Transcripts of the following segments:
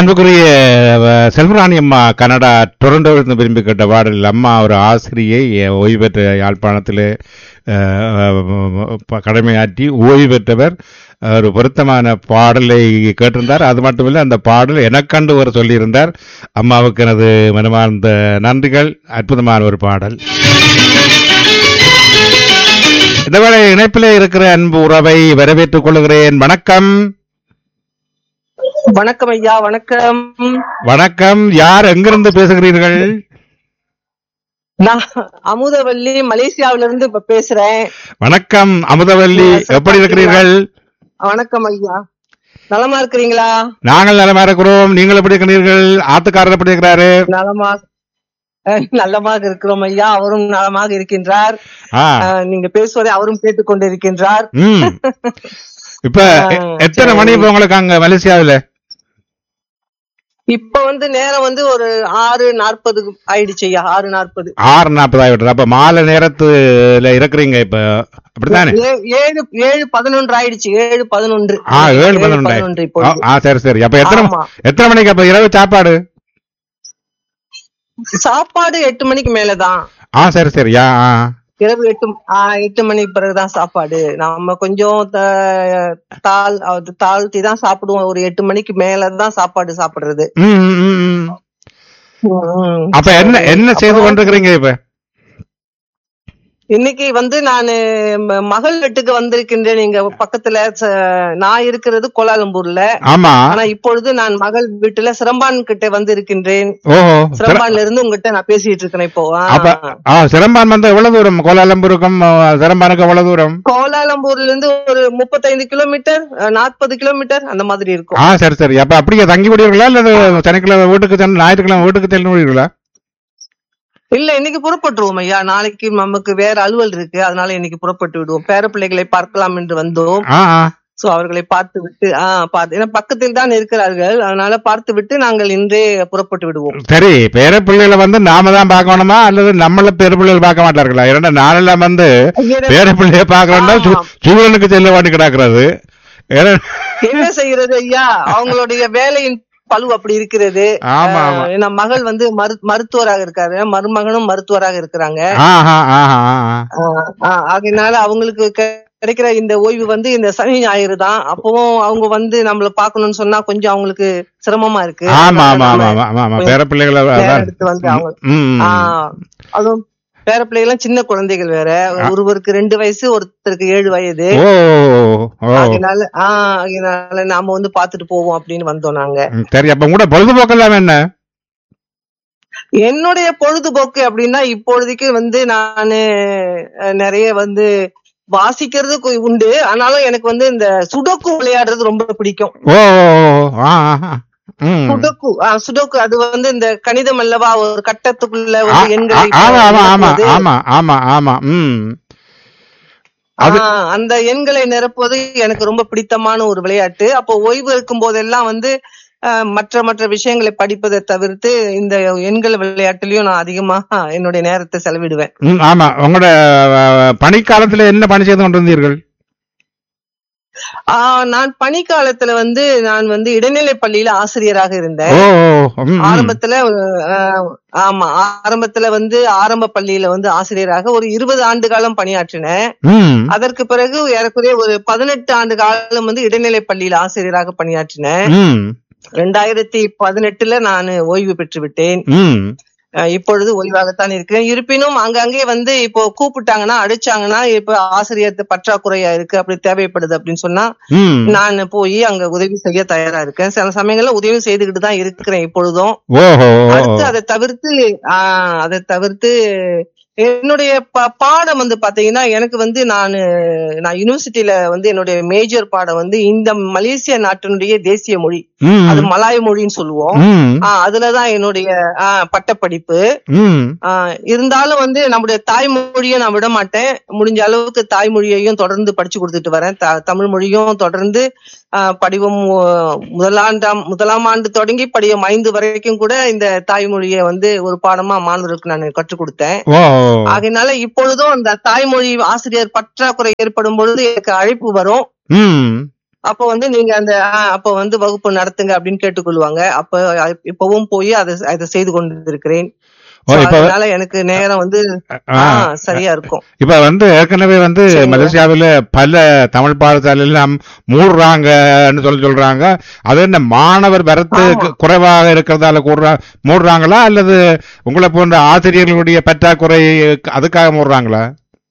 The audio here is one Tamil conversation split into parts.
அன்புக்குரிய அஹ், செல்வராணி அம்மா கனடா டொரண்டோவிலிருந்து விரும்பி கேட்ட பாடல் அம்மா ஒரு ஆசிரியை அஹ், ஓய்வு பெற்ற யாழ்ப்பாணத்தில் கடமையாற்றி ஓய்வு பெற்றவர் ஒரு பொருத்தமான பாடலை கேட்டிருந்தார் அது மட்டுமில்லை அந்த பாடல் எனக்கண்டு ஒரு சொல்லியிருந்தார் அம்மாவுக்கு எனது மனமார்ந்த நன்றிகள் அற்புதமான ஒரு பாடல் இந்த வேளை இணைப்பிலே இருக்கிற அன்பு உறவை வரவேற்றுக் கொள்கிறேன் வணக்கம் வணக்கம் ஐயா வணக்கம் வணக்கம் யார் எங்கிருந்து பேசுகிறீர்கள் நான் அமுதவல்லி மலேசியாவில இருந்து இப்ப பேசுறேன் வணக்கம் அமுதவல்லி எப்படி இருக்கிறீர்கள் வணக்கம் ஐயா நலமா இருக்கிறீங்களா நாங்கள் நலமா இருக்கிறோம் நீங்கள் எப்படி இருக்கிறீர்கள் ஆத்துக்காரர் எப்படி இருக்கிறாரு நலமா அஹ், நலமாக இருக்கிறோம் ஐயா அவரும் நலமாக இருக்கின்றார் ஆ அஹ், நீங்க பேசுவதை அவரும் கேட்டுக்கொண்டிருக்கின்றார் ம் இப்ப எ- ஆ, எத்தனை மணி இப்ப உங்களுக்கு அங்க மலேசியாவில இப்ப வந்து நேரம் வந்து ஒரு ஆறு நாற்பது ஆயிடுச்சு ஐயா ஆறு நாற்பது ஆறு நாற்பது ஆகிவிட்டது அப்ப மாலை நேரத்துல இருக்கிறீங்க இப்ப அப்படித்தானே ஏ- ஏழு ஏழு பதினொன்று ஆயிடுச்சு ஏழு பதினொன்று ஆ ஏழு பதினொன்று இப்போ ஆ, ஆ சரி சரி அப்ப எத்தனை ஆமா. எத்தனை மணிக்கு அப்ப இரவு சாப்பாடு சாப்பாடு எட்டு மணிக்கு மேலதான் ஆ சரி சரி ஆ ஆ இரவு எட்டு ஆ, எட்டு மணி பிறகுதான் சாப்பாடு நம்ம கொஞ்சம் த- தாள் அது தாழ்த்தி தான் சாப்பிடுவோம் ஒரு எட்டு மணிக்கு மேலதான் சாப்பாடு சாப்பிடுறது ம், ம், ம், ம். ம். அப்ப என்ன என்ன செய்து அப்புறம் கொண்டிருக்கிறீங்க இப்ப இன்னைக்கு வந்து நானு ம- மகள் வீட்டுக்கு வந்திருக்கின்றேன் இங்க பக்கத்துல ச- நான் இருக்கிறது கோலாலம்பூர்ல ஆமா ஆனா இப்பொழுது நான் மகள் வீட்டுல சிரம்பான் கிட்ட வந்து இருக்கின்றேன் ஓஹோ சிர- சிரம்பான்ல இருந்து உங்ககிட்ட நான் பேசிட்டு இருக்கேன் இப்போ ஆ. அப்ப ஆ சிரம்பான் வந்து எவ்வளவு தூரம் கோலாலம்பூருக்கும் ஆ, சிரம்பானுக்கு எவ்வளவு தூரம் கோலாலம்பூர்ல இருந்து ஒரு முப்பத்தைந்து கிலோமீட்டர் நாற்பது கிலோமீட்டர் அந்த மாதிரி இருக்கும் ஆ சரி சரி அப்ப அப்படியே தங்கி விடுவீர்களா அல்லது சனிக்கிழமை வீட்டுக்கு சென்று ஞாயிற்றுக்கிழமை வீட்டுக்கு சென்று விடுவீர்களா இல்ல இன்னைக்கு புறப்பட்டுருவோம் ஐயா நாளைக்கு நமக்கு வேற அலுவல் இருக்கு அதனால இன்னைக்கு புறப்பட்டு விடுவோம் பேர பிள்ளைகளை பார்க்கலாம் என்று வந்தோம் ஆ ஆ சோ அவர்களை பார்த்து விட்டு ஆஹ் பார்த்து ஏன்னா பக்கத்தில் தான் இருக்கிறார்கள் அதனால பார்த்து விட்டு நாங்கள் இன்றே புறப்பட்டு விடுவோம் சரி பேர பிள்ளைகளை வந்து நாம தான் பார்க்கணுமா அல்லது நம்மள பேர பிள்ளைகள் பார்க்க மாட்டார்களா ஏன்னா நாளெல்லாம் வந்து பேர பிள்ளைய பார்க்கணும்னா சு- ஆமா. சூழலுக்கு செல்ல வேண்டி கிடக்கிறது ஏன்னா என்ன செய்யறது ஐயா அவங்களுடைய வேலையின் பழு அப்படி இருக்கிறது ஆமா ஆமா ஆஹ் என் மகள் வந்து மரு மருத்துவராக இருக்காரு மருமகனும் மருத்துவராக இருக்கிறாங்க ஆஹா ஆஹா ஆஹா ஆஹ் ஆஹ் ஆகையினால அவங்களுக்கு கெ- கிடைக்கிற இந்த ஓய்வு வந்து இந்த சனி ஞாயிறு தான் அப்பவும் அவங்க வந்து நம்மள பாக்கணும்னு சொன்னா கொஞ்சம் அவங்களுக்கு சிரமமா இருக்கு ஆமா அதனால ஆமா நம்ம ஆமா ஆமா ஆமா பேர பிள்ளைகளை நேரம் அதான். எடுத்து வந்து அவங்க ம், ம். ஆஹ் அதுவும் பேர பிள்ளைகள்லாம் சின்ன குழந்தைகள் வேற ஒருவருக்கு ரெண்டு வயசு ஒருத்தருக்கு ஏழு வயது ஓ ஓ அதனால ஆஹ் அதனால நாம வந்து பாத்துட்டு போவோம் அப்படின்னு வந்தோம் நாங்க ம், சரி அப்ப கூட பொழுதுபோக்கெல்லாம் என்ன என்னுடைய பொழுதுபோக்கு அப்படின்னா இப்பொழுதைக்கு வந்து நானு அஹ், நிறைய வந்து வாசிக்கிறது கு- உண்டு ஆனாலும் எனக்கு வந்து இந்த சுடோக்கு விளையாடுறது ரொம்ப பிடிக்கும் ஓ ஓ, ஓ, ஆ, ஆ, ஆ. ம். சுடோக்கு ஆஹ், சுடோக்கு அது வந்து இந்த கணிதம் அல்லவா ஒரு கட்டத்துக்குள்ள ஆ, ஒரு எண்களை ஆமா ஆமா ஆமா நிரப்புவது. ஆமா ஆமா ஆமா ம் அது- ஆஹ், அந்த எண்களை நிரப்புவது எனக்கு ரொம்ப பிடித்தமான ஒரு விளையாட்டு அப்போ ஓய்வு இருக்கும் போதெல்லாம் வந்து ஆஹ், மற்ற மற்ற விஷயங்களை படிப்பதை தவிர்த்து இந்த எண்கள் விளையாட்டுலயும் நான் அதிகமா என்னுடைய நேரத்தை செலவிடுவேன் ம், ஆமா உங்களோட அஹ், பணிக்காலத்துல என்ன பணி செய்து கொண்டிருந்தீர்கள் ஆஹ், நான் பணிக்காலத்துல வந்து நான் வந்து இடைநிலை பள்ளியில ஆசிரியராக இருந்தேன் ஓ ஓ, ம், ம். ஆரம்பத்துல ஆஹ், ஆமா ஆரம்பத்துல வந்து ஆரம்ப பள்ளியில வந்து ஆசிரியராக ஒரு இருபது ஆண்டு காலம் பணியாற்றினேன் ம் அதற்கு பிறகு ஏறக்குறைய ஒரு பதினெட்டு ஆண்டு காலம் வந்து இடைநிலை பள்ளியில ஆசிரியராக பணியாற்றினேன் ம் ரெண்டாயிரத்தி பதினெட்டுல நான் ஓய்வு பெற்று விட்டேன் ம் அஹ் இப்பொழுது ஓய்வாகத்தான் இருக்கிறேன் இருப்பினும் அங்கங்கே வந்து இப்போ கூப்பிட்டாங்கன்னா அடிச்சாங்கன்னா இப்ப ஆசிரியர் பற்றாக்குறையா இருக்கு அப்படி தேவைப்படுது அப்படின்னு சொன்னா ம் நான் போய் அங்க உதவி செய்ய தயாரா இருக்கேன் சில சமயங்கள்ல உதவி செய்துகிட்டு தான் இருக்கிறேன் இப்பொழுதும் ஓஹோ அடுத்து அதை தவிர்த்து ஆஹ் அதை தவிர்த்து என்னுடைய ப- பாடம் வந்து பாத்தீங்கன்னா எனக்கு வந்து நான் நான் யூனிவர்சிட்டியில வந்து என்னுடைய மேஜர் பாடம் வந்து இந்த மலேசிய நாட்டினுடைய தேசிய மொழி ம் அது மலாய் மொழின்னு சொல்லுவோம் ம் ஆஹ் அதுலதான் என்னுடைய ஆஹ் பட்டப்படிப்பு ம் ஆஹ் இருந்தாலும் வந்து நம்முடைய தாய்மொழியை நான் விட மாட்டேன் முடிஞ்ச அளவுக்கு தாய்மொழியையும் தொடர்ந்து படிச்சு கொடுத்துட்டு வரேன் த- தமிழ் மொழியும் தொடர்ந்து ஆஹ் படிவம் ஆஹ் முதலாண்டாம் முதலாம் ஆண்டு தொடங்கி படிவம் ஐந்து வரைக்கும் கூட இந்த தாய்மொழியை வந்து ஒரு பாடமா மாணவர்களுக்கு நான் கற்றுக் கொடுத்தேன் ஓ ஆகையினால இப்பொழுதும் அந்த தாய்மொழி ஆசிரியர் பற்றாக்குறை ஏற்படும் பொழுது எனக்கு அழைப்பு வரும் ம் அப்ப வந்து நீங்க அந்த ஆ, அப்ப வந்து வகுப்பு நடத்துங்க அப்படின்னு கேட்டுக்கொள்வாங்க அப்ப அ- இப்பவும் போய் அதை அதை செய்து கொண்டிருக்கிறேன் ஓ, So, இப்ப- அதனால எனக்கு நேரம் வந்து ஆ. ஆ, சரியா இருக்கும் இப்ப வந்து ஏற்கனவே வந்து சரிங்க. மலேசியாவில் பல தமிழ் பாடசாலைகள் எல்லாம் மூடுறாங்கன்னு சொல்லி சொல்றாங்க அது என்ன மாணவர் வரத்து ஆமா. குறைவாக இருக்கிறதால கூடுறா மூடுறாங்களா அல்லது உங்களை போன்ற ஆசிரியர்களுடைய பற்றாக்குறை அதுக்காக மூடுறாங்களா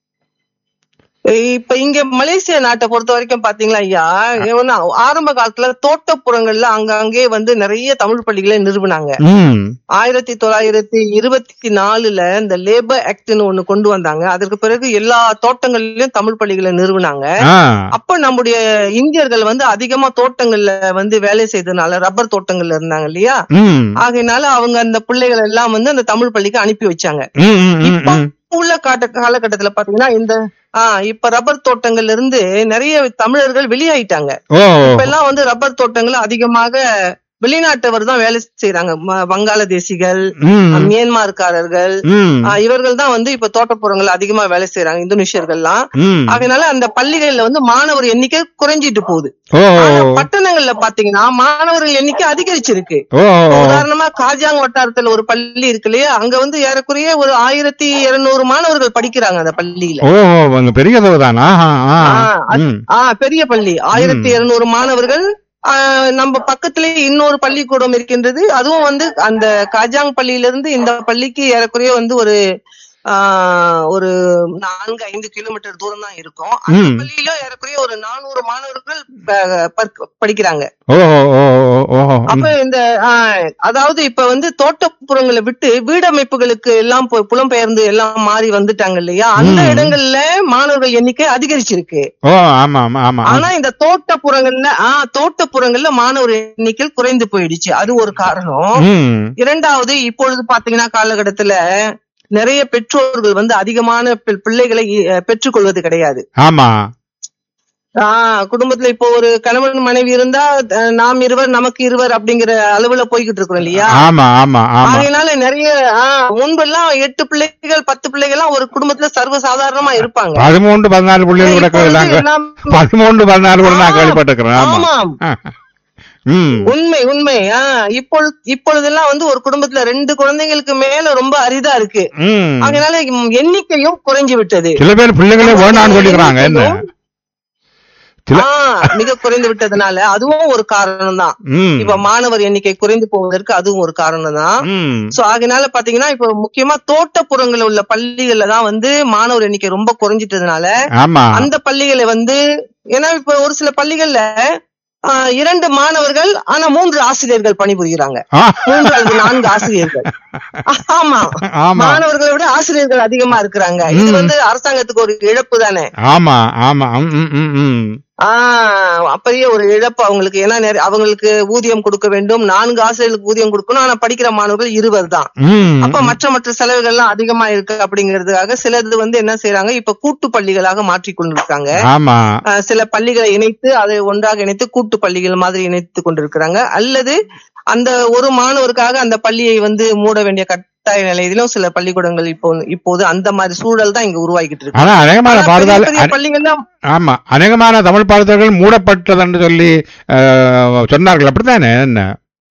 இப்ப இங்க மலேசியா நாட்டை பொறுத்த வரைக்கும் பாத்தீங்களா ஐயா இவனா ஆரம்ப காலத்துல தோட்டப்புறங்கள்ல அங்கங்கே வந்து நிறைய தமிழ் பள்ளிகளை நிறுவனாங்க ம் ஆயிரத்தி தொள்ளாயிரத்தி இருபத்தி நாலுல இந்த லேபர் ஆக்ட்னு ஒண்ணு கொண்டு வந்தாங்க அதற்கு பிறகு எல்லா தோட்டங்கள்லயும் தமிழ் பள்ளிகளை நிறுவனாங்க ஆ அப்ப நம்முடைய இந்தியர்கள் வந்து அதிகமா தோட்டங்கள்ல வந்து வேலை செய்ததுனால ரப்பர் தோட்டங்கள்ல இருந்தாங்க இல்லையா ம் ஆகையினால அவங்க அந்த பிள்ளைகள் எல்லாம் வந்து அந்த தமிழ் பள்ளிக்கு அனுப்பி வச்சாங்க ம், ம், ம், இப்ப ம். உள்ள காட்ட காலகட்டத்துல பாத்தீங்கன்னா இந்த ஆஹ் இப்ப ரப்பர் தோட்டங்கள்ல இருந்து நிறைய தமிழர்கள் வெளியாயிட்டாங்க ஓ இப்ப எல்லாம் வந்து ரப்பர் தோட்டங்கள் அதிகமாக வெளிநாட்டவர் தான் வேலை செய்யறாங்க ம- வங்காளதேசிகள் ம், மியான்மார்காரர்கள் ம், ஆஹ் இவர்கள் தான் வந்து இப்ப தோட்டப்புறங்கள் அதிகமா வேலை செய்யறாங்க இந்தோனேஷியர்கள்லாம் ம். அதனால அந்த பள்ளிகள்ல வந்து மாணவர் எண்ணிக்கை குறைஞ்சிட்டு போகுது ஓ ஆனா பட்டணங்கள்ல பாத்தீங்கன்னா மாணவர்கள் எண்ணிக்கை அதிகரிச்சிருக்கு ஓ இப்ப உதாரணமா காஜாங் வட்டாரத்துல ஒரு பள்ளி இருக்கு இல்லையா அங்க வந்து ஏறக்குறைய ஒரு ஆயிரத்தி இருநூறு மாணவர்கள் படிக்கிறாங்க அந்த பள்ளியில ஓ அங்க பெரிய அளவு தானா ஆ, அது- ஆ பெரிய பள்ளி ஆயிரத்தி இருநூறு மாணவர்கள் ஆ, நம்ம பக்கத்திலேயே இன்னொரு பள்ளிக்கூடம் இருக்கின்றது அதுவும் வந்து அந்த காஜாங் பள்ளியிலிருந்து இந்த பள்ளிக்கு ஏறக்குறைய வந்து ஒரு ஆ, ஒரு நான்கு ஐந்து கிலோமீட்டர் தூரம் தான் இருக்கும் அந்த ம். பள்ளியில ஏறக்குறைய ஒரு நானூறு மாணவர்கள் ப- ப- படிக்கிறாங்க ஓ ஓ ஓ ஓ அப்ப இந்த ஆ, அதாவது இப்ப வந்து தோட்டப்புறங்களை விட்டு வீடமைப்புகளுக்கு எல்லாம் பு- புலம்பெயர்ந்து எல்லாம் மாறி வந்துட்டாங்க இல்லையா அந்த ம். இடங்கள்ல மாணவர்கள் எண்ணிக்கை அதிகரிச்சிருக்கு ஓ ஆமா ஆமா ஆமா ஆனா இந்த தோட்டப்புறங்கள்ல ஆஹ் தோட்டப்புறங்கள்ல மாணவர் எண்ணிக்கை குறைந்து போயிடுச்சு அது ஒரு காரணம் ம் இரண்டாவது இப்பொழுது பாத்தீங்கன்னா காலகட்டத்துல நிறைய பெற்றோர்கள் வந்து அதிகமான பி- பிள்ளைகளை அஹ், பெற்றுக்கொள்வது கிடையாது ஆமா ஆஹ் குடும்பத்துல இப்போ ஒரு கணவன் மனைவி இருந்தா அஹ், நாம் இருவர் நமக்கு இருவர் அப்படிங்கிற அளவுல போய்கிட்டு இருக்கிறோம் இல்லையா ஆமா ஆமா ஆமா அதனால நிறைய ஆஹ் முன்பெல்லாம் எட்டு பிள்ளைகள் பத்து பிள்ளைகள் எல்லாம் ஒரு குடும்பத்துல சர்வ சாதாரணமா இருப்பாங்க பதிமூன்று பதினாலு பிள்ளைகள் இப்பொழுது கிடக்குறாங்க எல்லாம் பதிமூன்று பதினாலு கூட நான் ஆ, கேள்விப்பட்டிருக்கிறேன் ஆமா ஆமாம் ம் உண்மை உண்மை ஆஹ் இப்பொழுது இப்பொழுதெல்லாம் வந்து ஒரு குடும்பத்துல ரெண்டு குழந்தைங்களுக்கு மேல ரொம்ப அரிதா இருக்கு ம் அதனால ம், எண்ணிக்கையும் குறைஞ்சு விட்டது சில பேர் பிள்ளைகளே வேணான்னு சொல்லிக்கிறாங்க என்ன சில- ஆஹ் மிக குறைந்து விட்டதுனால அதுவும் ஒரு காரணம் தான் ம் இப்ப மாணவர் எண்ணிக்கை குறைந்து போவதற்கு அதுவும் ஒரு காரணம் தான் ம் சோ அதனால பாத்தீங்கன்னா இப்ப முக்கியமா தோட்டப்புறங்கள்ல உள்ள பள்ளிகள்ல தான் வந்து மாணவர் எண்ணிக்கை ரொம்ப குறைஞ்சிட்டதுனால ஆமா அந்த பள்ளிகளை வந்து ஏன்னா இப்ப ஒரு சில பள்ளிகள்ல ஆஹ் இரண்டு மாணவர்கள் ஆனா மூன்று ஆசிரியர்கள் பணிபுரிகிறாங்க ஆ. மூன்று அல்லது நான்கு ஆசிரியர்கள் ஆமா ஆமா மாணவர்களை விட ஆசிரியர்கள் அதிகமா இருக்கிறாங்க இது ம். வந்து அரசாங்கத்துக்கு ஒரு இழப்பு தானே ஆமா ஆமா ம், ம், ம், ம். ஆஹ் அப்பயே ஒரு இழப்பு அவங்களுக்கு ஏன்னா நிறைய- அவங்களுக்கு ஊதியம் கொடுக்க வேண்டும் நான்கு ஆசிரியர்களுக்கு ஊதியம் கொடுக்கணும் ஆனா படிக்கிற மாணவர்கள் இருவர் தான் ம், அப்ப மற்ற மற்ற செலவுகள் எல்லாம் அதிகமா இருக்கு அப்படிங்கிறதுக்காக சிலது வந்து என்ன செய்யறாங்க இப்ப கூட்டு பள்ளிகளாக மாற்றிக் கொண்டிருக்காங்க ஆமா ஆஹ் சில பள்ளிகளை இணைத்து அதை ஒன்றாக இணைத்து கூட்டு பள்ளிகள் மாதிரி இணைத்து கொண்டிருக்கிறாங்க அல்லது அந்த ஒரு மாணவருக்காக அந்த பள்ளியை வந்து மூட வேண்டிய கட்டாய நிலையிலும் சில பள்ளிக்கூடங்கள் இப்போ இப்போது அந்த மாதிரி சூழல் தான் இங்க உருவாகிட்டு இருக்கு ஆனா அநேகமான ஆனா பெரிய பாடசாலை பெரிய பள்ளிகள்ல ஆமா அநேகமான தமிழ் பாடசாலைகள் மூடப்பட்டது சொல்லி அஹ், சொன்னார்கள் அப்படித்தானே என்ன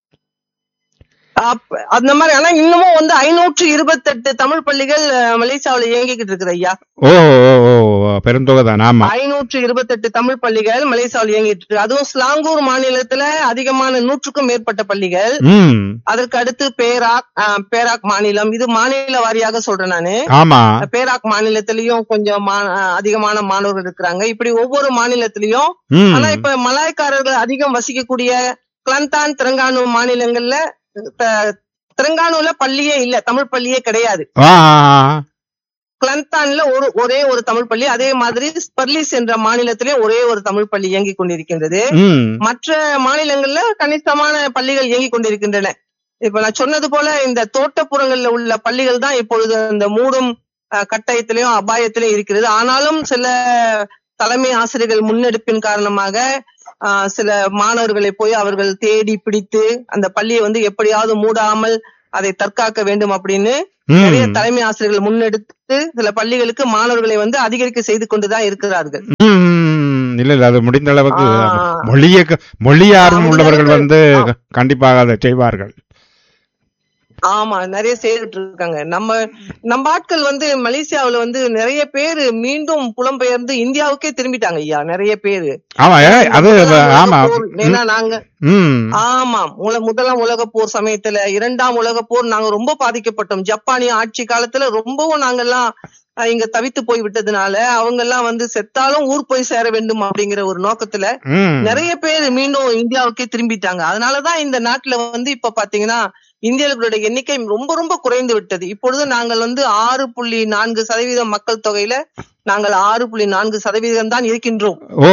அப்ப- அந்த மாதிரி ஆனா இன்னமும் வந்து ஐநூற்று இருபத்தெட்டு தமிழ் பள்ளிகள் அஹ், மலேசியாவுல இயங்கிக்கிட்டு இருக்குது ஐயா ஓ ஓ ஓ பெருந்தொகை தான் ஆமா ஐநூற்று இருபத்தெட்டு தமிழ் பள்ளிகள் மலேசியாவில் இயங்கிட்டு இருக்கு அதுவும் ஸ்லாங்கூர் மாநிலத்துல அதிகமான நூற்றுக்கும் மேற்பட்ட பள்ளிகள் ம் அதற்கு அடுத்து பேராக் அஹ், பேராக் மாநிலம் இது மாநில வாரியாக சொல்றேன் நானு ஆமா பேராக் மாநிலத்திலயும் கொஞ்சம் மா- அஹ், அதிகமான மாணவர்கள் இருக்கிறாங்க இப்படி ஒவ்வொரு மாநிலத்திலயும் ம் ஆனா இப்ப மலாய்க்காரர்கள் அதிகம் வசிக்கக்கூடிய கிளந்தான் திரங்கானு மாநிலங்கள்ல த- திரங்கானுல பள்ளியே இல்ல தமிழ் பள்ளியே கிடையாது ஆ, ஆ, ஆ. கிளந்தான்ல ஒரு ஒரே ஒரு தமிழ் பள்ளி அதே மாதிரி ஸ்பர்லிஸ் என்ற மாநிலத்திலே ஒரே ஒரு தமிழ் பள்ளி இயங்கிக் கொண்டிருக்கின்றது ம் மற்ற மாநிலங்கள்ல கணிசமான பள்ளிகள் இயங்கிக் கொண்டிருக்கின்றன இப்ப நான் சொன்னது போல இந்த தோட்டப்புறங்கள்ல உள்ள பள்ளிகள் தான் இப்பொழுது அந்த மூடும் அஹ், கட்டாயத்திலையும் அபாயத்திலையும் இருக்கிறது ஆனாலும் சில தலைமை ஆசிரியர்கள் முன்னெடுப்பின் காரணமாக ஆஹ், சில மாணவர்களை போய் அவர்கள் தேடி பிடித்து அந்த பள்ளியை வந்து எப்படியாவது மூடாமல் அதை தற்காக்க வேண்டும் அப்படின்னு ம். நிறைய தலைமை ஆசிரியர்கள் முன்னெடுத்து சில பள்ளிகளுக்கு மாணவர்களை வந்து அதிகரிக்க செய்து கொண்டுதான் இருக்கிறார்கள் ம், இல்ல இல்ல அது முடிந்த அளவுக்கு ஆ. மொழிய மொழி ஆர்வம் முடிந்த உள்ளவர்கள் அளவுக்கு- வந்து கண்டிப்பாக அதை செய்வார்கள் ஆமா நிறைய செய்துட்டு இருக்காங்க நம்ம நம்ம ஆட்கள் வந்து மலேசியாவுல வந்து நிறைய பேரு மீண்டும் புலம்பெயர்ந்து இந்தியாவுக்கே திரும்பிட்டாங்க ஐயா நிறைய பேரு ஆமா ஏ, அது முதலாம் ஆமா உலகப் போர், ஏன்னா நாங்க ம் ஆமா முல- முதலாம் உலக போர் சமயத்துல இரண்டாம் உலக போர் நாங்க ரொம்ப பாதிக்கப்பட்டோம் ஜப்பானிய ஆட்சி காலத்துல ரொம்பவும் நாங்கெல்லாம் அஹ், இங்க தவித்து போய் விட்டதுனால அவங்க எல்லாம் வந்து செத்தாலும் ஊர் போய் சேர வேண்டும் அப்படிங்கிற ஒரு நோக்கத்துல ம் நிறைய பேர் மீண்டும் இந்தியாவுக்கே திரும்பிட்டாங்க அதனாலதான் இந்த நாட்டுல வந்து இப்ப பாத்தீங்கன்னா இந்தியர்களுடைய எண்ணிக்கை ரொம்ப ரொம்ப குறைந்து விட்டது இப்பொழுது நாங்கள் வந்து ஆறு புள்ளி நான்கு சதவீதம் மக்கள் தொகையில நாங்கள் ஆறு புள்ளி நான்கு சதவீதம் தான் இருக்கின்றோம் ஓ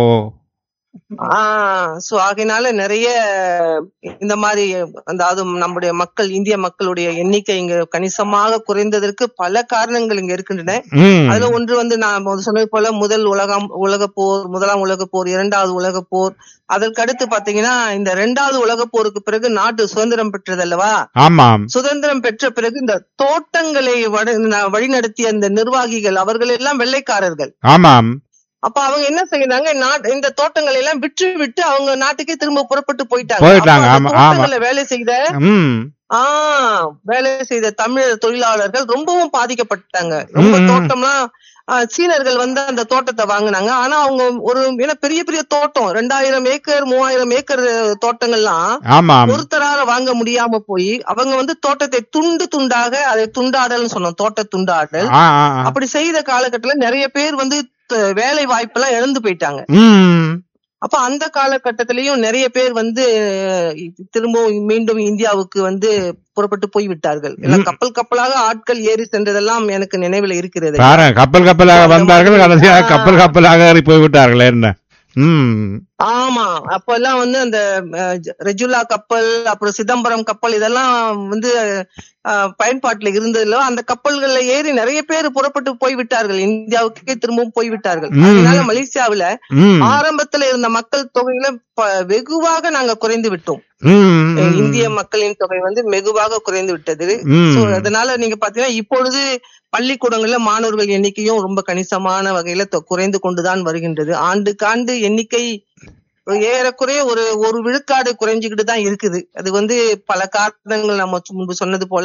ஆஹ் சோ ஆகையினால நிறைய இந்த மாதிரி அதாவது நம்முடைய மக்கள் இந்திய மக்களுடைய எண்ணிக்கை இங்க கணிசமாக குறைந்ததற்கு பல காரணங்கள் இங்க இருக்கின்றன ம் அதுல ஒன்று வந்து நான் முதல்ல சொன்னது போல முதல் உலகம் உலக போர் முதலாம் உலக போர் இரண்டாவது உலக போர் அதற்கடுத்து பாத்தீங்கன்னா இந்த இரண்டாவது உலக போருக்கு பிறகு நாட்டு சுதந்திரம் பெற்றது அல்லவா ஆமாம் சுதந்திரம் பெற்ற பிறகு இந்த தோட்டங்களை வட- ந- வழிநடத்திய இந்த நிர்வாகிகள் அவர்கள் எல்லாம் வெள்ளைக்காரர்கள் ஆமாம் அப்ப அவங்க என்ன செய்யறாங்க நாட்- இந்த தோட்டங்களை எல்லாம் விற்று விட்டு அவங்க நாட்டுக்கே திரும்ப புறப்பட்டு போயிட்டாங்க போயிட்டாங்க, அப்ப அந்த ஆமா, ஆமா. தோட்டங்கள்ல வேலை செய்த ம் ஆஹ் வேலை செய்த தமிழ் தொழிலாளர்கள் ரொம்பவும் பாதிக்கப்பட்டாங்க ரொம்ப ம். தோட்டம்லாம் ஆஹ், சீனர்கள் வந்து அந்த தோட்டத்தை வாங்குனாங்க ஆனா அவங்க ஒரு ஏன்னா பெரிய பெரிய தோட்டம் ரெண்டாயிரம் ஏக்கர் மூவாயிரம் ஏக்கர் தோட்டங்கள்லாம் ஆமாம் ஒருத்தரால வாங்க முடியாம போய் அவங்க வந்து தோட்டத்தை துண்டு துண்டாக அதை துண்டாடல்னு சொன்னோம் தோட்ட துண்டாடல் ஆ ஆ ஆ. அப்படி செய்த காலகட்டத்துல நிறைய பேர் வந்து த- வேலை வாய்ப்பெல்லாம் இழந்து போயிட்டாங்க ம் அப்ப அந்த காலகட்டத்திலயும் நிறைய பேர் வந்து அஹ், திரும்பவும் மீண்டும் இந்தியாவுக்கு வந்து புறப்பட்டு போய் விட்டார்கள் எல்லாம் ம். கப்பல் கப்பலாக ஆட்கள் ஏறி சென்றதெல்லாம் எனக்கு நினைவில் இருக்கிறது பாருங்க கப்பல் கப்பலாக அந்த வந்தார்கள் மாதிரி, கடைசியாக ஆ. கப்பல் கப்பலாக ஏறி போய்விட்டார்கள் என்ன ம் ஆமா அப்பெல்லாம் வந்து அந்த அஹ், ஜ- ரெஜுலா கப்பல் அப்புறம் சிதம்பரம் கப்பல் இதெல்லாம் வந்து அஹ், பயன்பாட்டுல இருந்ததுல அந்த கப்பல்கள்ல ஏறி நிறைய பேர் புறப்பட்டு போய் விட்டார்கள் இந்தியாவுக்கே திரும்பவும் போய் விட்டார்கள் ம். அதனால மலேசியாவுல ம் ஆரம்பத்துல இருந்த மக்கள் தொகையில ப- வெகுவாக நாங்க குறைந்து விட்டோம் ம், ம், இந்திய மக்களின் தொகை வந்து வெகுவாக குறைந்து விட்டது ம். So, அதனால நீங்க பாத்தீங்கன்னா இப்பொழுது பள்ளிக்கூடங்கள்ல மாணவர்கள் எண்ணிக்கையும் ரொம்ப கணிசமான வகையில தொ- குறைந்து கொண்டுதான் வருகின்றது ஆண்டுக்காண்டு எண்ணிக்கை ஏறக்குறைய ஒரு ஒரு விழுக்காடு குறைஞ்சுக்கிட்டு தான் இருக்குது அது வந்து பல காரணங்கள் நம்ம முன்பு சொன்னது போல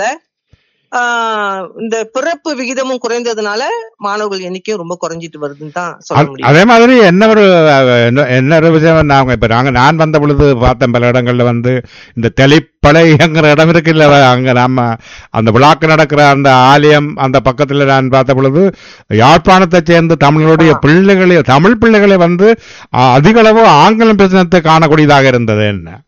ஆஹ் இந்த பிறப்பு விகிதமும் குறைந்ததுனால மாணவர்கள் எண்ணிக்கையும் ரொம்ப குறைஞ்சிட்டு வருதுன்னு தான் சொல்ல அ- முடியும் அதே மாதிரி என்ன ஒரு அஹ், என்ன- என்ன ஒரு விஷயம் நாங்க இப்ப நாங்க நான் வந்த பொழுது பார்த்தேன் பல இடங்கள்ல வந்து இந்த தெளிப்பளையங்கிற இடம் இருக்குல்ல வ- அங்க நாம அந்த விழாக்கு நடக்கிற அந்த ஆலயம் அந்த பக்கத்துல நான் பார்த்த பொழுது யாழ்ப்பாணத்தை சேர்ந்த தமிழருடைய பிள்ளைகளை தமிழ் பிள்ளைகளை வந்து அ, அதிக அளவு ஆங்கிலம் பேசினத்தை காணக்கூடியதாக இருந்தது என்ன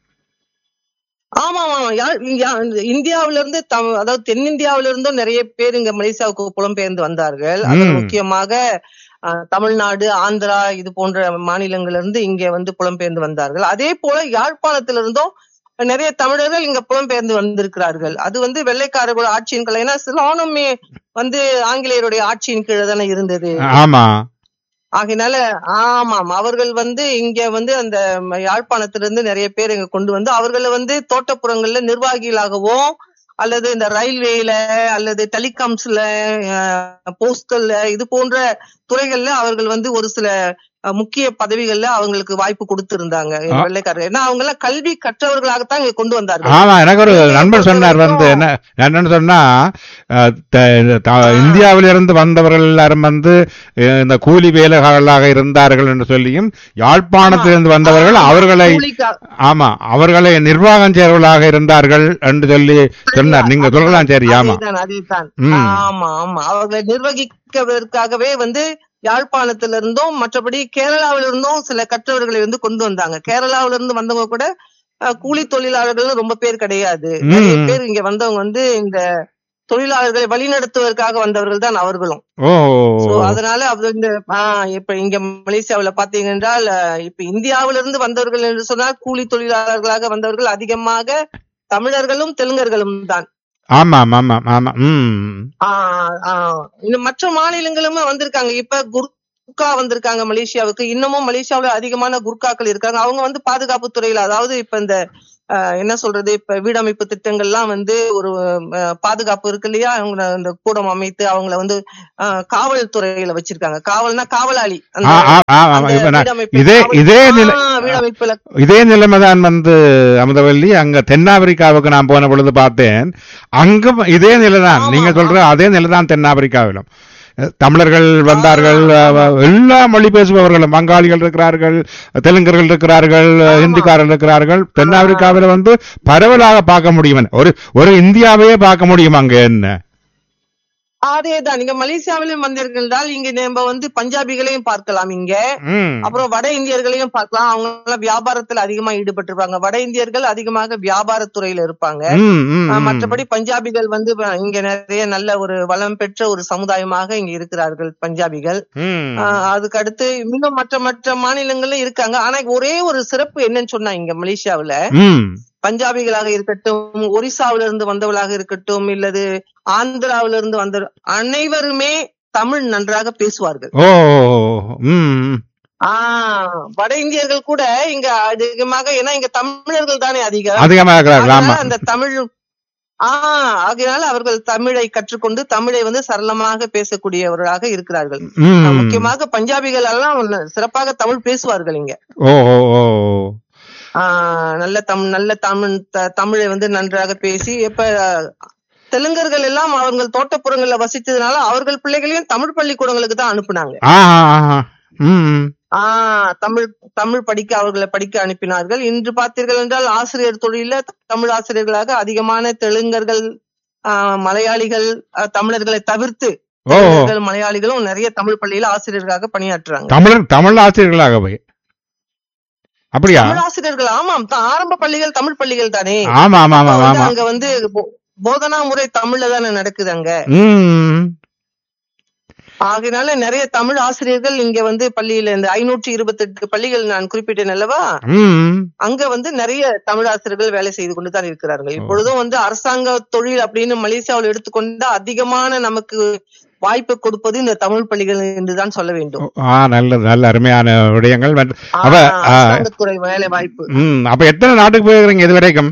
ஆமா ஆமா யா- யா- இந்தியாவில இருந்து தம்- அதாவது தென்னிந்தியாவில இருந்தும் நிறைய பேர் இங்க மலேசியாவுக்கு புலம்பெயர்ந்து வந்தார்கள் அது ம். முக்கியமாக அஹ், தமிழ்நாடு ஆந்திரா இது போன்ற மாநிலங்கள்ல இருந்து இங்க வந்து புலம்பெயர்ந்து வந்தார்கள் அதே போல யாழ்ப்பாணத்துல இருந்தும் நிறைய தமிழர்கள் இங்க புலம்பெயர்ந்து வந்திருக்கிறார்கள் அது வந்து வெள்ளைக்காரர்களோட ஆட்சியின் கீழ் ஏன்னா சிலானுமே வந்து ஆங்கிலேயருடைய ஆட்சியின் கீழே தானே இருந்தது ஆமா ஆகையினால ஆமாம் அவர்கள் வந்து இங்க வந்து அந்த ம- யாழ்ப்பாணத்திலிருந்து நிறைய பேர் இங்க கொண்டு வந்து அவர்களை வந்து தோட்டப்புறங்கள்ல நிர்வாகிகளாகவோ அல்லது இந்த ரயில்வேல அல்லது டெலிகாம்ஸ்ல போஸ்டல்ல இது போன்ற துறைகள்ல அவர்கள் வந்து ஒரு சில அஹ், முக்கிய பதவிகள்ல அவங்களுக்கு வாய்ப்பு கொடுத்திருந்தாங்க ஆ. வெள்ளைக்காரர் ஏன்னா அவங்க எல்லாம் கல்வி கற்றவர்களாகத்தான் இங்க கொண்டு வந்தார்கள் ஆமா எனக்கு ஒரு நண்பர் சொன்னார் வந்து என்ன என்னன்னு சொன்னா அஹ், த- த- இந்தியாவிலிருந்து வந்தவர்கள் எல்லாரும் வந்து அஹ், இந்த கூலி வேலைகளாக இருந்தார்கள் என்று சொல்லியும் யாழ்ப்பாணத்திலிருந்து வந்தவர்கள் ஆமா, அவர்களை கூலிக்கா- ஆமா அவர்களை நிர்வாகம் செய்வர்களாக இருந்தார்கள் என்று சொல்லி சொன்னார் நீங்க சொல்லலாம் சரி ஆமா அதேதான் அதேதான் ம். ஆமா ஆமா அவர்களை நிர்வகிக்கதற்காகவே வந்து யாழ்ப்பாணத்துல இருந்தும் மற்றபடி கேரளாவில இருந்தும் சில கற்றவர்களை வந்து கொண்டு வந்தாங்க கேரளாவில இருந்து வந்தவங்க கூட அஹ், கூலி தொழிலாளர்கள் ரொம்ப பேர் கிடையாது ம். நிறைய பேர் இங்க வந்தவங்க வந்து இந்த தொழிலாளர்களை வழிநடத்துவதற்காக வந்தவர்கள் தான் அவர்களும் ஓ So, அதனால அது இந்த ஆஹ், இப்ப இங்க மலேசியாவுல பாத்தீங்க என்றால் அஹ், இப்ப இந்தியாவில இருந்து வந்தவர்கள் என்று சொன்னால் கூலி தொழிலாளர்களாக வந்தவர்கள் அதிகமாக தமிழர்களும் தெலுங்கர்களும் தான் ஆமா ஆமா ஆமா ம் ஆஹ் ஆஹ் இன்னும் மற்ற மாநிலங்களுமே வந்திருக்காங்க இப்ப குர்கா வந்திருக்காங்க மலேசியாவுக்கு இன்னமும் மலேசியாவுல அதிகமான குர்காக்கள் இருக்காங்க அவங்க வந்து பாதுகாப்பு துறையில அதாவது இப்ப இந்த அஹ், என்ன சொல்றது இப்ப வீடமைப்பு திட்டங்கள்லாம் வந்து ஒரு அஹ், பாதுகாப்பு இருக்கு இல்லையா அவங்க அந்த கூடம் அமைத்து அவங்கள வந்து அஹ், காவல்துறையில வச்சிருக்காங்க காவல்னா காவலாளி அந்த ஆ, ஆ, ஆ, ஆ, அந்த இப்ப நான் வீடமைப்பு இதே காவல்- இதே நிலை ஆ, வீடமைப்புல இதே நிலைமைதான் வந்து அமுதவல்லி அங்க தென்னாப்பிரிக்காவுக்கு நான் போன பொழுது பார்த்தேன் அங்கும் இதே நிலைதான் ஆமா, நீங்க சொல்ற அதே நிலைதான் தென்னாப்பிரிக்காவிலும் அஹ், தமிழர்கள் வந்தார்கள் அஹ், எல்லா மொழி பேசுபவர்களும் வங்காளிகள் இருக்கிறார்கள் தெலுங்கர்கள் இருக்கிறார்கள் ஹிந்திக்காரர்கள் இருக்கிறார்கள் தென்னாப்பிரிக்காவில் வந்து பரவலாக பார்க்க முடியும் ஒரு ஒரு இந்தியாவையே பார்க்க முடியும் அங்க என்ன அதேதான் நீங்க மலேசியாவிலும் வந்திருந்தால் இங்க நம்ம வந்து பஞ்சாபிகளையும் பார்க்கலாம் இங்க ம். அப்புறம் வட இந்தியர்களையும் பார்க்கலாம் அவங்க எல்லாம் வியாபாரத்துல அதிகமா ஈடுபட்டிருப்பாங்க வட இந்தியர்கள் அதிகமாக வியாபாரத்துறையில இருப்பாங்க ம், ம், ஆஹ் ம். மற்றபடி பஞ்சாபிகள் வந்து வ- இங்க நிறைய நல்ல ஒரு வளம் பெற்ற ஒரு சமுதாயமாக இங்க இருக்கிறார்கள் பஞ்சாபிகள் ம். ஆஹ் அதுக்கு அடுத்து இன்னும் மற்ற மற்ற மாநிலங்கள்ல இருக்காங்க ஆனா ஒரே ஒரு சிறப்பு என்னன்னு சொன்னா இங்க மலேசியாவுல ம். பஞ்சாபிகளாக இருக்கட்டும் ஒரிசாவில இருந்து வந்தவளாக இருக்கட்டும் இல்லது ஆந்திராவில இருந்து வந்த அனைவருமே தமிழ் நன்றாக பேசுவார்கள் ஓ ம் ஆஹ் வட இந்தியர்கள் கூட இங்க அதிகமாக ஏன்னா இங்க தமிழர்கள் தானே அதிகம் அதிகமாக இருக்கிறார்கள் ஆமா அதனால அந்த தமிழ் ஆஹ் ஆகையினால அவர்கள் தமிழை கற்றுக்கொண்டு தமிழை வந்து சரளமாக பேசக்கூடியவர்களாக இருக்கிறார்கள் ம். ஆஹ் முக்கியமாக பஞ்சாபிகள் எல்லாம் ஒண்ணு சிறப்பாக தமிழ் பேசுவார்கள் இங்க ஓ ஓ ஓ ஆஹ் நல்ல தமிழ் நல்ல தமிழ் த- தமிழை வந்து நன்றாக பேசி இப்ப தெலுங்கர்கள் எல்லாம் அவர்கள் தோட்டப்புறங்கள்ல வசித்ததுனால அவர்கள் பிள்ளைகளையும் தமிழ் பள்ளிக்கூடங்களுக்கு தான் அனுப்புனாங்க ஆ ஆ, ஆ. ம் ஆஹ் தமிழ் தமிழ் படிக்க அவர்களை படிக்க அனுப்பினார்கள் இன்று பார்த்தீர்கள் என்றால் ஆசிரியர் தொழில தமிழ் ஆசிரியர்களாக அதிகமான தெலுங்கர்கள் ஆஹ் மலையாளிகள் ஆஹ் தமிழர்களை தவிர்த்து ஓ தெலுங்கர்கள், மலையாளிகளும் நிறைய தமிழ் பள்ளியில ஆசிரியர்களாக பணியாற்றுறாங்க தமிழர் தமிழ் ஆசிரியர்களாக போய் அப்படியா தமிழ் ஆசிரியர்கள் ஆமாம் தான் ஆரம்ப பள்ளிகள் தமிழ் பள்ளிகள் தானே ஆமா ஆமா ஆமா அப்ப வந்து ஆமா அங்க வந்து போ- போதனா முறை தமிழ்ல தானே நடக்குது அங்க ம் ஆகையினால நிறைய தமிழ் ஆசிரியர்கள் இங்க வந்து பள்ளியில இந்த ஐநூற்றி இருபத்தி எட்டு பள்ளிகள் நான் குறிப்பிட்டேன் அல்லவா ம் அங்க வந்து நிறைய தமிழ் ஆசிரியர்கள் வேலை செய்து கொண்டு தான் இருக்கிறார்கள் இப்பொழுதும் வந்து அரசாங்க தொழில் அப்படின்னு மலேசியாவில் எடுத்துக்கொண்டா அதிகமான நமக்கு வாய்ப்பு கொடுப்பது இந்த தமிழ் பள்ளிகள் என்றுதான் சொல்ல வேண்டும் ஆ நல்லது நல்ல அருமையான விடயங்கள் வந்து- அப்ப ஆஹ், ஆ, அரசாங்கத்துறை வேலை வாய்ப்பு ம் அப்ப எத்தனை நாட்டுக்கு போயிருக்கீங்க இது வரைக்கும்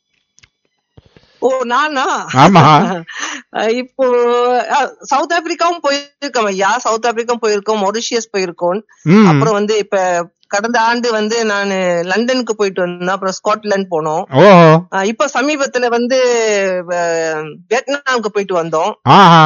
ஓ நானா ஆமா அஹ் இப்போ அஹ், சவுத் ஆப்பிரிக்காவும் போயிருக்கோம் ஐயா சவுத் ஆப்பிரிக்காவும் போயிருக்கோம் மொரிஷியஸ் போயிருக்கோம் ம் அப்புறம் வந்து இப்ப கடந்த ஆண்டு வந்து நான் லண்டனுக்கு போயிட்டு வந்தேன் அப்புறம் ஸ்காட்லாந்து போனோம் ஓ அஹ் இப்ப சமீபத்துல வந்து அஹ், வியட்நாமுக்கு போயிட்டு வந்தோம் ஆஹா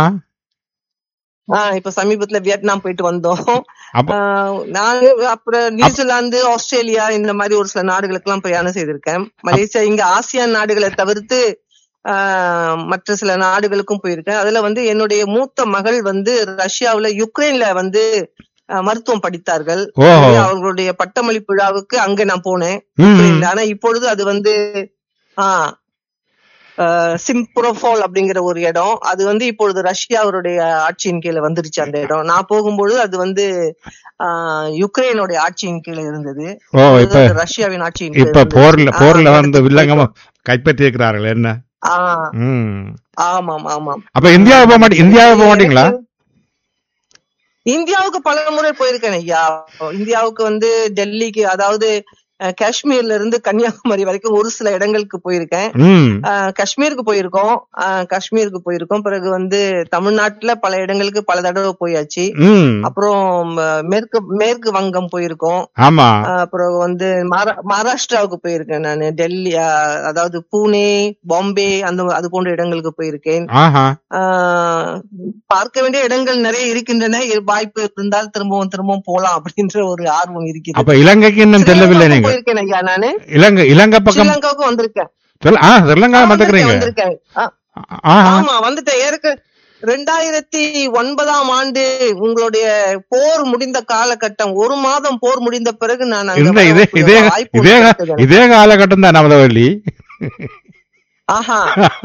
ஆஹ் இப்ப சமீபத்துல வியட்நாம் போயிட்டு வந்தோம் அப்ப ஆஹ் நான் அப்புறம் நியூசிலாந்து ஆஸ்திரேலியா இந்த மாதிரி ஒரு சில நாடுகளுக்கு எல்லாம் பிரயாணம் செய்திருக்கேன் மலேசியா இங்க ஆசியான் நாடுகளை தவிர்த்து ஆஹ் மற்ற சில நாடுகளுக்கும் போயிருக்கேன் அதுல வந்து என்னுடைய மூத்த மகள் வந்து ரஷ்யாவுல யுக்ரைன்ல வந்து ஆஹ் மருத்துவம் படித்தார்கள் ஓஹோ எனவே அவர்களுடைய பட்டமளிப்பு விழாவுக்கு அங்க நான் போனேன் ம் யுக்ரைன்ல. ஆனா இப்பொழுது அது வந்து ஆஹ் சிம்ப்ரோஃபால் அப்படிங்கிற ஒரு இடம் அது வந்து இப்பொழுது ரஷ்யாவுடைய ஆட்சியின் கீழே வந்துருச்சு அந்த இடம் நான் போகும்பொழுது அது வந்து ஆஹ் யுக்ரைனுடைய ஆட்சியின் கீழே இருந்தது ஓ அது இப்ப வந்து ரஷ்யாவின் ஆட்சியின் கீழே இப்ப இருந்தது. போர்ல ஆஹ் போர்ல அந்த வந்து இடத்துக்கு வில்லங்கமா கைப்பற்றி இருக்கிறார்கள் என்ன ஆஹ் ம் ஆமாம் ஆமாம் அப்ப இந்தியாவுக்கு போக மாட்டீங்க இந்தியாவுக்கு போக மாட்டீங்களா இந்தியாவுக்கு பல முறை போயிருக்கேன் ஐயா இந்தியாவுக்கு வந்து டெல்லிக்கு அதாவது அஹ், காஷ்மீர்ல இருந்து கன்னியாகுமரி வரைக்கும் ஒரு சில இடங்களுக்கு போயிருக்கேன் ம் ஆஹ் காஷ்மீருக்கு போயிருக்கோம் ஆஹ் காஷ்மீருக்கு போயிருக்கோம் பிறகு வந்து தமிழ்நாட்டுல பல இடங்களுக்கு பல தடவை போயாச்சு ம் அப்புறம் ம- மேற்கு மேற்கு வங்கம் போயிருக்கோம் ஆமா ஆஹ் அப்புறம் வந்து மஹா- மகாராஷ்டிராவுக்கு போயிருக்கேன் நான் டெல்லி ஆஹ் அதாவது பூனே பாம்பே அந்த அது போன்ற இடங்களுக்கு போயிருக்கேன் ஆஹா ஆஹ் பார்க்க வேண்டிய இடங்கள் நிறைய இருக்கின்றன இ- வாய்ப்பு இருந்தால் திரும்பவும் திரும்பவும் போலாம் அப்படின்ற ஒரு ஆர்வம் இருக்கிறது அப்ப இலங்கைக்கு இன்னும் செல்லவில்லை ஸ்ரீலங்காவுக்கு நீங்க போயிருக்கேன் ஐயா நானு இலங்கை இலங்கை பக்கம் ஸ்ரீலங்காவுக்கு வந்திருக்கேன் சொல்ல ஆ ஸ்ரீலங்கா ஆ, வந்துக்கிறீங்க வந்திருக்கேன் வந்திருக்கேன் ஆ, ஆஹா ஆமா வந்துட்டேன் ஏற்க ரெண்டாயிரத்தி ஒன்பதாம் ஆண்டு உங்களுடைய போர் முடிந்த காலகட்டம் ஒரு மாதம் போர் முடிந்த பிறகு நான் அங்க இந்த இதே வரக்கூடிய இதே வாய்ப்பு இதே கிடைத்தது எனக்கு. இதே காலகட்டம் தான் நமதவள்ளி ஆஹா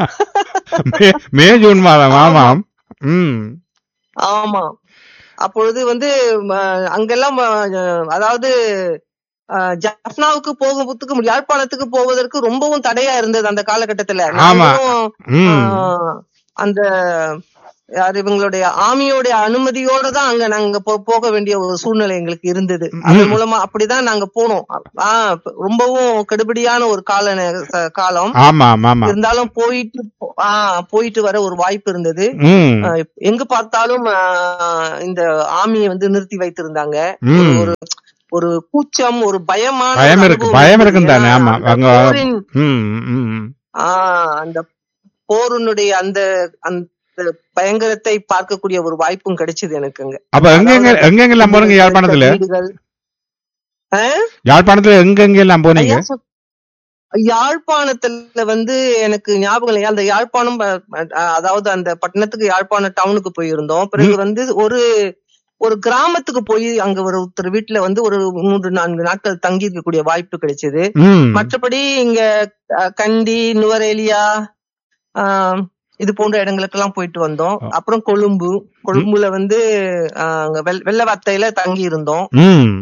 மே- மே ஜூன் மாதம் ஆமாம் ம் ஆமா அப்பொழுது வந்து ம, அங்கெல்லாம் ம, அதாவது அஹ், ஜஃப்னாவுக்கு போகிறதுக்கு யாழ்ப்பாணத்துக்கு போவதற்கு ரொம்பவும் தடையா இருந்தது அந்த காலகட்டத்துல ஆமா. நாங்களும், ம் ஆஹ், அந்த யார் இவங்களுடைய ஆமியோடைய அனுமதியோட தான் அங்க நாங்க போ- போக வேண்டிய ஒரு சூழ்நிலை எங்களுக்கு இருந்தது அதன் மூலமா அப்படிதான் நாங்க போனோம் ஆஹ் ரொம்பவும் கெடுபிடியான ஒரு கால நே- ச- காலம் ஆமா ஆமா ஆமா இருந்தாலும் போயிட்டு போ- ஆஹ் போயிட்டு வர ஒரு வாய்ப்பு இருந்தது ம் ஆஹ் எங்க பார்த்தாலும் ஆஹ் இந்த ஆமியை வந்து நிறுத்தி வைத்திருந்தாங்க ம் ஒரு ஒரு கூச்சம் ஒரு பயமான ஒரு பயம் இருக்கு அனுபவம் பயம் இருந்தது. இருக்கும் தானே ஏன்னா, ஆமா அந்த அங்க போரின் ம் ம் ஆஹ் அந்த போருனுடைய அந்த அந்த பயங்கரத்தை பார்க்கக்கூடிய ஒரு வாய்ப்பும் கிடைச்சது எனக்குங்க அப்ப எங்கெங்க எங்கெங்கெல்லாம் போறீங்க யாழ்ப்பாணத்துல வீடுகள். ஆஹ்? யாழ்ப்பாணத்துல எங்கெங்கெல்லாம் போனீங்க ஐயா, சொ- யாழ்ப்பாணத்துல வந்து எனக்கு ஞாபகம் இல்லையா அந்த யாழ்ப்பாணம் ப- அஹ் அதாவது அந்த பட்டணத்துக்கு யாழ்ப்பாணம் டவுனுக்கு போயிருந்தோம் பிறகு வந்து ஒரு ஒரு கிராமத்துக்கு போய் அங்க ஒரு ஒருத்தர் வீட்டுல வந்து ஒரு மூன்று நான்கு நாட்கள் தங்கி இருக்கக்கூடிய வாய்ப்பு கிடைச்சது ம் மற்றபடி இங்க அஹ், கண்டி நுவரேலியா ஆஹ், இது போன்ற இடங்களுக்கெல்லாம் போயிட்டு வந்தோம் அப்புறம் கொழும்பு கொழும்புல வந்து ஆஹ், அங்க வெள்- வெள்ளவாத்தையில தங்கி இருந்தோம் ம்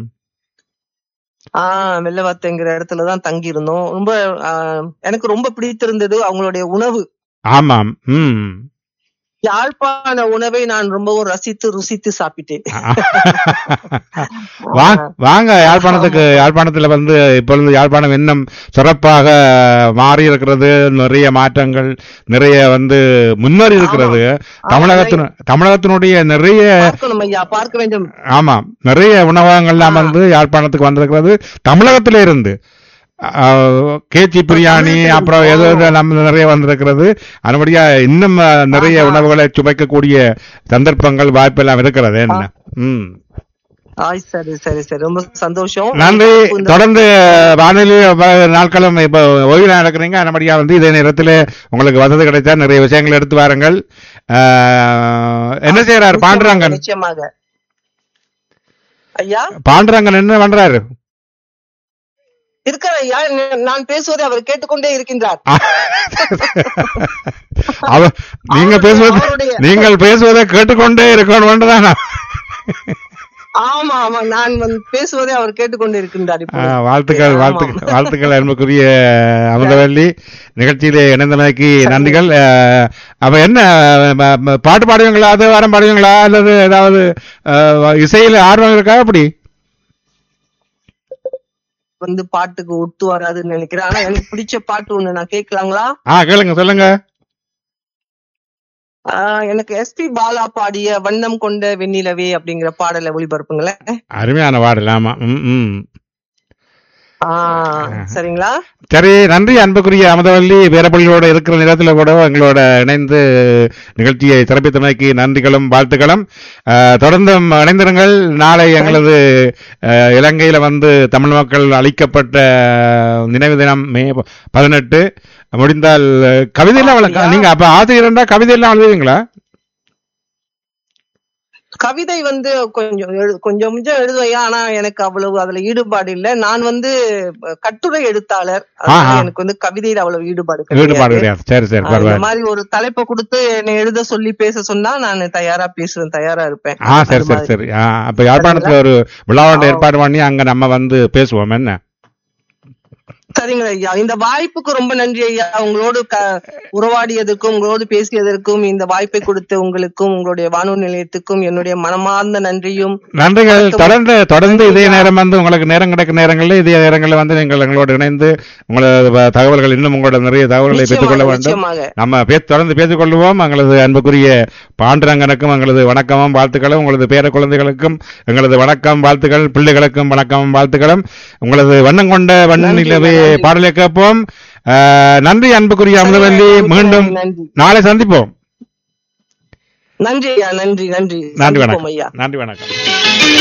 ஆஹ் வெள்ளவாத்தைங்கிற இடத்துலதான் தங்கி இருந்தோம் ரொம்ப ஆஹ், எனக்கு ரொம்ப பிடித்திருந்தது அவங்களுடைய உணவு ஆமாம் ம் யாழ்ப்பாண உணவை நான் ரொம்பவும் ரசித்து ருசித்து சாப்பிட்டேன் வா- வாங்க யாழ்ப்பாணத்துக்கு யாழ்ப்பாணத்துல வந்து இப்பொழுது யாழ்ப்பாணம் இன்னும் சிறப்பாக மாறி இருக்கிறது நிறைய மாற்றங்கள் நிறைய வந்து முன்னேறி இருக்கிறது தமிழகத்தின் தமிழகத்தினுடைய நிறைய பார்க்கணும் ஐயா பார்க்க வேண்டும் ஆமாம் நிறைய உணவகங்கள்லாம் வந்து யாழ்ப்பாணத்துக்கு வந்திருக்கிறது தமிழகத்திலே இருந்து அஹ், கேச்சி பிரியாணி அப்புறம் ஏதோ ஏதோ நம்ம நிறைய வந்திருக்கிறது அதுபடியா இன்னும் அஹ், நிறைய உணவுகளை சுவைக்கக்கூடிய சந்தர்ப்பங்கள் வாய்ப்பெல்லாம் இருக்கிறது என்ன ம் ஆய் சரி சரி சரி ரொம்ப சந்தோஷம் நன்றி இந்த- தொடர்ந்து வானொலி வ- நாட்களும் இப்ப ஓய்வு நடக்கிறீங்க நம்மடியா வந்து இதே நேரத்தில் உங்களுக்கு வசதி கிடைச்சா நிறைய விஷயங்கள் எடுத்து வாருங்கள் அஹ், என்ன செய்யறாரு பாண்டுரங்கன் நிச்சயமாக ஐயா பாண்டுரங்கன் என்ன பண்றாரு இருக்கிற ஐயா ந- நான் பேசுவதை அவர் கேட்டுக்கொண்டே இருக்கின்றார் அவ நீங்க அவருடைய- பேசுவது அவருடைய- நீங்கள் பேசுவதை கேட்டுக்கொண்டே இருக்கணும் ஆமா ஆமா நான் வந்து பேசுவதை அவர் கேட்டுக்கொண்டு இருக்கின்றார் இப்போ வாழ்த்துக்கள் ஆமாம். வாழ்த்துக்கள் வாழ்த்துக்கள் அன்புக்குரிய அமுதவல்லி நிகழ்ச்சியிலே இணைந்தமைக்கு நன்றிகள் அஹ், அப்ப என்ன ம- ம- பாட்டு பாடுவீங்களா அது வாரம் பாடுவீங்களா அல்லது ஏதாவது அஹ், இசையில ஆர்வம் இருக்கா அப்படி வந்து பாட்டுக்கு ஒத்து வராதுன்னு நினைக்கிறேன் ஆனா எனக்கு பிடிச்ச பாட்டு ஒண்ணு நான் கேட்கலாங்களா ஆ கேளுங்க சொல்லுங்க ஆஹ் எனக்கு எஸ்பி பாலா பாடிய வண்ணம் கொண்ட வெண்ணிலவே அப்படிங்கிற பாடலை ஒளிபரப்புங்களேன் அருமையான பாடல் ஆமா ம் ம் ஆஹ் சரிங்களா சரி நன்றி அன்புக்குரிய அமுதவல்லி வீரப்பள்ளியோட இருக்கிற நேரத்தில் கூட எங்களோட இணைந்து நிகழ்ச்சியை சிறப்பித்தமைக்கு நன்றிகளும் வாழ்த்துக்களும் அஹ், தொடர்ந்தும் இணைந்திருங்கள் நாளை எங்களது அஹ், இலங்கையில வந்து தமிழ் மக்கள் அளிக்கப்பட்ட நினைவு தினம் மே பதினெட்டு முடிந்தால் அஹ், கவிதையெல்லாம் வழங்க நீங்க அப்ப ஆசிரியர்னா கவிதையெல்லாம் எழுதுவீங்களா கவிதை வந்து கொஞ்சம் எழு- கொஞ்சம் கொஞ்சம் எழுதுவையா ஆனா எனக்கு அவ்வளவு அதுல ஈடுபாடு இல்ல நான் வந்து அஹ், கட்டுரை எழுத்தாளர் அதனால ஆஹா. எனக்கு வந்து கவிதையில அவ்வளவு ஈடுபாடு ஈடுபாடு கிடையாது கிடையாது சரி சரி ஆஹ், இந்த பரவாயில்ல மாதிரி ஒரு தலைப்பை கொடுத்து என்னை எழுத சொல்லி பேச சொன்னா நான் தயாரா பேசுவேன் தயாரா இருப்பேன் ஆ சரி அது சரி மாதிரி. சரி ஆ, அப்ப யாழ்ப்பாணத்துல ஒரு விழாவோட ஆ. ஏற்பாடு பண்ணி அங்க நம்ம வந்து பேசுவோம் என்ன சரிங்க ஐயா இந்த வாய்ப்புக்கு ரொம்ப நன்றி ஐயா உங்களோடு க உறவாடியதற்கும் உங்களோடு பேசியதற்கும் இந்த வாய்ப்பை கொடுத்த உங்களுக்கும் உங்களுடைய வானொலி நிலையத்துக்கும் என்னுடைய மனமார்ந்த நன்றியும் நன்றிகள் வணக்கம். தொடர்ந்து தொடர்ந்து இதே நன்றி. நேரம் வந்து உங்களுக்கு நேரம் கிடைக்கும் நேரங்களில் இதே நேரங்களில் வந்து நீங்கள் எங்களோடு இணைந்து உங்களது வ- தகவல்கள் இன்னும் உங்களோட நிறைய தகவல்களை பெற்றுக்கொள்ள நிச்சயமாக வேண்டும் நிச்சயமாக நம்ம பே தொடர்ந்து பேசிக்கொள்வோம் எங்களது அன்புக்குரிய பாண்டுரங்கனுக்கும் எங்களது வணக்கமும் வாழ்த்துக்களும் உங்களது பேர குழந்தைகளுக்கும் எங்களது வணக்கம் வாழ்த்துக்கள் பிள்ளைகளுக்கும் வணக்கம் வாழ்த்துக்களும் உங்களது வண்ணம் கொண்ட வண்ண நன்றி, நிலவே நன்றி. பாடலை கேட்போம் அஹ், நன்றி அன்புக்குரிய அமுதவல்லி நன்றி, மீண்டும் நன்றி நாளை சந்திப்போம் நன்றி ஐயா நன்றி நன்றி நன்றி சந்திப்போம் வணக்கம் ஐயா நன்றி வணக்கம்